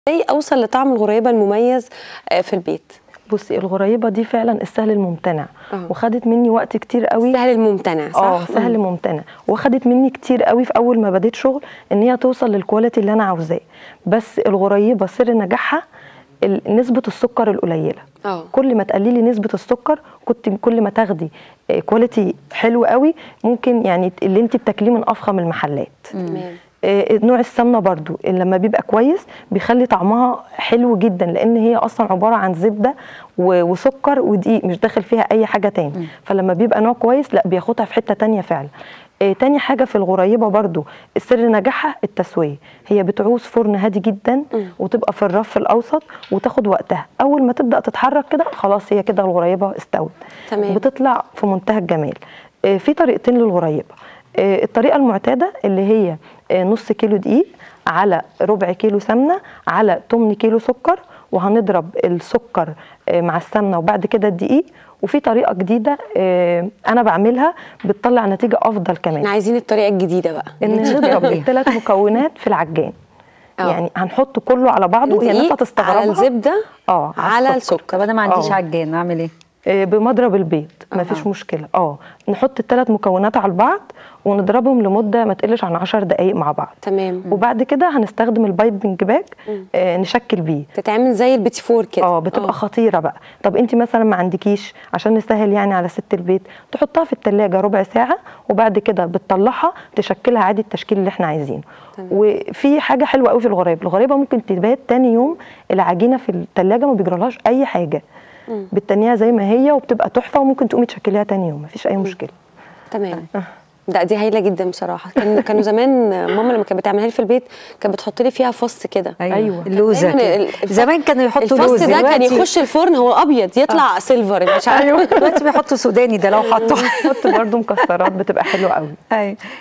ازاي اوصل لطعم الغريبه المميز آه، في البيت بصي الغريبه دي فعلا السهل الممتنع آه. وخدت مني وقت كتير قوي سهل الممتنع صح اه سهل ممتنع وخدت مني كتير قوي في اول ما بديت شغل ان هي توصل للكواليتي اللي انا عاوزاه بس الغريبه سر نجاحها ال- نسبه السكر القليله اه كل ما تقللي نسبه السكر كنت كل ما تاخدي آه، كواليتي حلو قوي ممكن يعني اللي انت بتاكليه من افخم المحلات تمام آه، نوع السمنه برضو اللي لما بيبقى كويس بيخلي طعمها حلو جدا لان هي اصلا عباره عن زبده و- وسكر ودقيق مش داخل فيها اي حاجه تاني فلما بيبقى نوع كويس لا بياخدها في حته تانية فعلا آه، تاني حاجه في الغريبه برضو سر نجاحها التسويه هي بتعوز فرن هادي جدا وتبقى في الرف الاوسط وتاخد وقتها اول ما تبدا تتحرك كده خلاص هي كده الغريبه استوت تمام. بتطلع في منتهى الجمال آه، في طريقتين للغريبه آه، الطريقه المعتاده اللي هي آه، نص كيلو دقيق على ربع كيلو سمنه على 8 كيلو سكر وهنضرب السكر آه، مع السمنه وبعد كده الدقيق وفي طريقه جديده آه، انا بعملها بتطلع نتيجه افضل كمان احنا عايزين الطريقه الجديده بقى ان نضرب الثلاث مكونات في العجان آه. يعني هنحط كله على بعضه هي الناس دقيق هتستغربها على الزبده اه على السكر طب انا ما عنديش آه. عجان اعمل ايه آه، بمضرب البيض مفيش مشكله اه نحط الثلاث مكونات على بعض ونضربهم لمده ما تقلش عن 10 دقائق مع بعض تمام وبعد كده هنستخدم البايبنج باج آه نشكل بيه تتعمل زي البيتي فور كده اه بتبقى خطيره بقى طب انت مثلا ما عندكيش عشان نسهل يعني على ست البيت تحطها في التلاجة ربع ساعه وبعد كده بتطلعها تشكلها عادي التشكيل اللي احنا عايزينه تمام. وفي حاجه حلوه قوي في الغريبه الغريبه ممكن تبات تاني يوم العجينه في التلاجة ما بيجرالهاش اي حاجه بتتنيها زي ما هي وبتبقى تحفه وممكن تقومي تشكليها تاني يوم مفيش اي مشكله تمام ده دي هايله جدا بصراحه كان كانوا زمان ماما لما كانت بتعملها لي في البيت كانت بتحط لي فيها فص كده أيوة. اللوزه دايماً كده. ال- الف- زمان كانوا يحطوا الفص لوز ده كان دلوقتي- يخش الفرن هو ابيض يطلع سيلفر مش عارفه دلوقتي بيحطوا سوداني ده لو حطوا نحط برضو مكسرات بتبقى حلوه قوي ايوه